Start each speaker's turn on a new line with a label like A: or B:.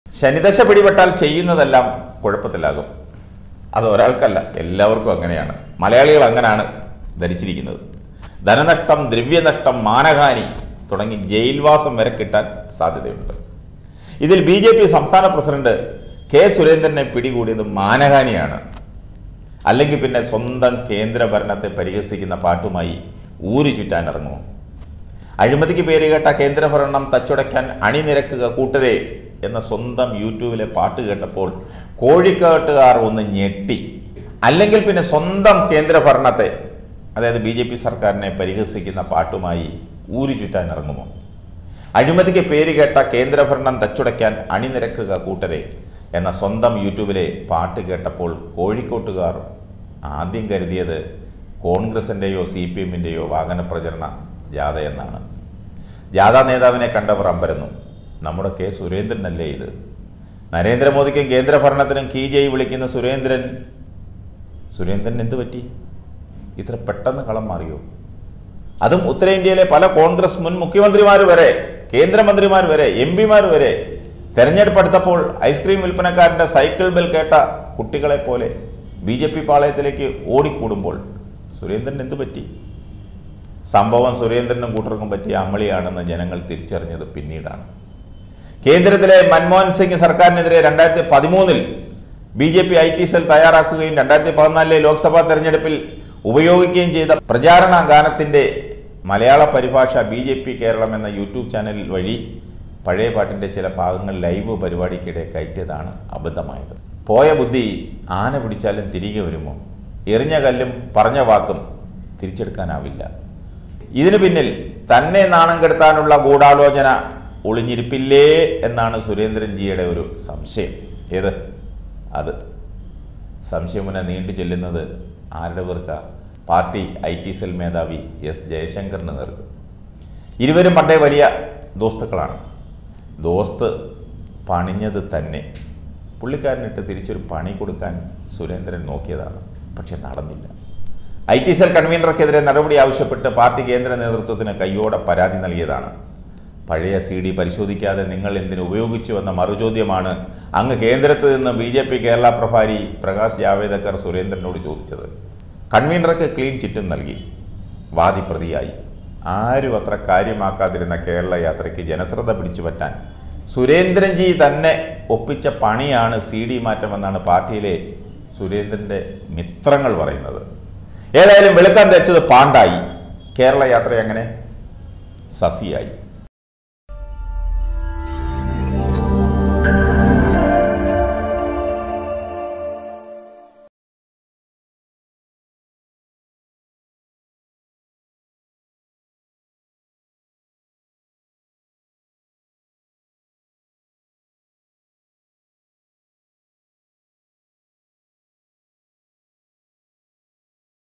A: ശനിദശ പിടിപെട്ടാൽ ചെയ്യുന്നതെല്ലാം കുഴപ്പത്തിലാകും അത് ഒരാൾക്കല്ല എല്ലാവർക്കും അങ്ങനെയാണ് മലയാളികൾ അങ്ങനെയാണ് ധരിച്ചിരിക്കുന്നത് ധനനഷ്ടം ദ്രവ്യനഷ്ടം മാനഹാനി തുടങ്ങി ജയിൽവാസം വരെ കിട്ടാൻ സാധ്യതയുണ്ട് ഇതിൽ ബി ജെ പി സംസ്ഥാന പ്രസിഡന്റ് കെ സുരേന്ദ്രനെ പിടികൂടിയത് മാനഹാനിയാണ് അല്ലെങ്കിൽ പിന്നെ സ്വന്തം കേന്ദ്ര ഭരണത്തെ പരിഹസിക്കുന്ന പാട്ടുമായി ഊരു ചുറ്റാൻ ഇറങ്ങുമോ അഴിമതിക്ക് പേരുകേട്ട കേന്ദ്രഭരണം തച്ചുടയ്ക്കാൻ അണിനിരക്കുക കൂട്ടരെ എന്ന സ്വന്തം യൂട്യൂബിലെ പാട്ട് കേട്ടപ്പോൾ കോഴിക്കാട്ടുകാർ ഒന്ന് ഞെട്ടി അല്ലെങ്കിൽ പിന്നെ സ്വന്തം കേന്ദ്രഭരണത്തെ അതായത് ബി ജെ പി സർക്കാരിനെ പരിഹസിക്കുന്ന പാട്ടുമായി ഊരു ചുറ്റാൻ ഇറങ്ങുമോ അഴിമതിക്ക് പേര് കേട്ട കേന്ദ്രഭരണം തച്ചുടയ്ക്കാൻ അണിനിരക്കുക കൂട്ടരെ എന്ന സ്വന്തം യൂട്യൂബിലെ പാട്ട് കേട്ടപ്പോൾ കോഴിക്കോട്ടുകാർ ആദ്യം കരുതിയത് കോൺഗ്രസിൻ്റെയോ സി പി എമ്മിൻ്റെയോ വാഹന പ്രചരണ ജാഥ എന്നാണ് ജാഥാ നേതാവിനെ കണ്ടവർ അമ്പരന്നു നമ്മുടെ കെ സുരേന്ദ്രനല്ലേ ഇത് നരേന്ദ്രമോദിക്കും കേന്ദ്രഭരണത്തിനും കീ ജയ് വിളിക്കുന്ന സുരേന്ദ്രൻ സുരേന്ദ്രൻ എന്ത് പറ്റി ഇത്ര പെട്ടെന്ന് കളം മാറിയോ അതും ഉത്തരേന്ത്യയിലെ പല കോൺഗ്രസ് മുൻ മുഖ്യമന്ത്രിമാർ വരെ കേന്ദ്രമന്ത്രിമാർ വരെ എം പിമാർ വരെ തെരഞ്ഞെടുപ്പ് അടുത്തപ്പോൾ ഐസ്ക്രീം വിൽപ്പനക്കാരൻ്റെ സൈക്കിൾ ബെൽ കേട്ട കുട്ടികളെ പോലെ ബി ജെ പി പാളയത്തിലേക്ക് ഓടിക്കൂടുമ്പോൾ സുരേന്ദ്രൻ എന്ത് പറ്റി സംഭവം സുരേന്ദ്രനും കൂട്ടർക്കും പറ്റിയ അമളിയാണെന്ന് ജനങ്ങൾ തിരിച്ചറിഞ്ഞത് പിന്നീടാണ് കേന്ദ്രത്തിലെ മൻമോഹൻ സിംഗ് സർക്കാരിനെതിരെ രണ്ടായിരത്തി പതിമൂന്നിൽ B J P I T cell തയ്യാറാക്കുകയും രണ്ടായിരത്തി പതിനാലിലെ ലോക്സഭാ തെരഞ്ഞെടുപ്പിൽ ഉപയോഗിക്കുകയും ചെയ്ത പ്രചാരണ ഗാനത്തിൻ്റെ മലയാള പരിഭാഷ ബി ജെ പി കേരളം എന്ന യൂട്യൂബ് ചാനൽ വഴി പഴയ പാട്ടിൻ്റെ ചില ഭാഗങ്ങൾ ലൈവ് പരിപാടിക്കിടെ കയറ്റിയതാണ് അബദ്ധമായത് പോയ ബുദ്ധി ആന പിടിച്ചാലും തിരികെ വരുമോ എറിഞ്ഞ കല്ലും പറഞ്ഞ വാക്കും തിരിച്ചെടുക്കാനാവില്ല ഇതിനു പിന്നിൽ തന്നെ നാണം കെടുത്താനുള്ള ഗൂഢാലോചന ഒളിഞ്ഞിരിപ്പില്ലേ എന്നാണ് സുരേന്ദ്രൻജിയുടെ ഒരു സംശയം ഏത് അത് സംശയമുന നീണ്ടു ചെല്ലുന്നത് ആരുടെ പേർക്ക പാർട്ടി ഐ ടി സെൽ മേധാവി എസ് ജയശങ്കറിന് നേർക്ക് ഇരുവരും പണ്ടേ വലിയ ദോസ്തുക്കളാണ് ദോസ്ത് പണിഞ്ഞത് തന്നെ പുള്ളിക്കാരനിട്ട് തിരിച്ചൊരു പണി കൊടുക്കാൻ സുരേന്ദ്രൻ നോക്കിയതാണ് പക്ഷെ നടന്നില്ല ഐ ടി സെൽ കൺവീനർക്കെതിരെ നടപടി ആവശ്യപ്പെട്ട് പാർട്ടി കേന്ദ്ര നേതൃത്വത്തിന് കയ്യോടെ പരാതി നൽകിയതാണ് പഴയ സി ഡി പരിശോധിക്കാതെ നിങ്ങൾ എന്തിനു ഉപയോഗിച്ചു എന്ന മറുചോദ്യമാണ് അങ്ങ് കേന്ദ്രത്തിൽ നിന്ന് ബി ജെ പി കേരള പ്രഭാരി പ്രകാശ് ജാവേദക്കർ സുരേന്ദ്രനോട് ചോദിച്ചത് കൺവീനർക്ക് ക്ലീൻ ചിറ്റും നൽകി വാദി പ്രതിയായി ആരും അത്ര കാര്യമാക്കാതിരുന്ന കേരള യാത്രയ്ക്ക് ജനശ്രദ്ധ പിടിച്ചു പറ്റാൻ സുരേന്ദ്രൻജി തന്നെ ഒപ്പിച്ച പണിയാണ് സി ഡി മാറ്റമെന്നാണ് പാർട്ടിയിലെ സുരേന്ദ്രൻ്റെ മിത്രങ്ങൾ പറയുന്നത് ഏതായാലും വെളുക്കാൻ തേച്ചത് പാണ്ടായി കേരള യാത്ര അങ്ങനെ സസിയായി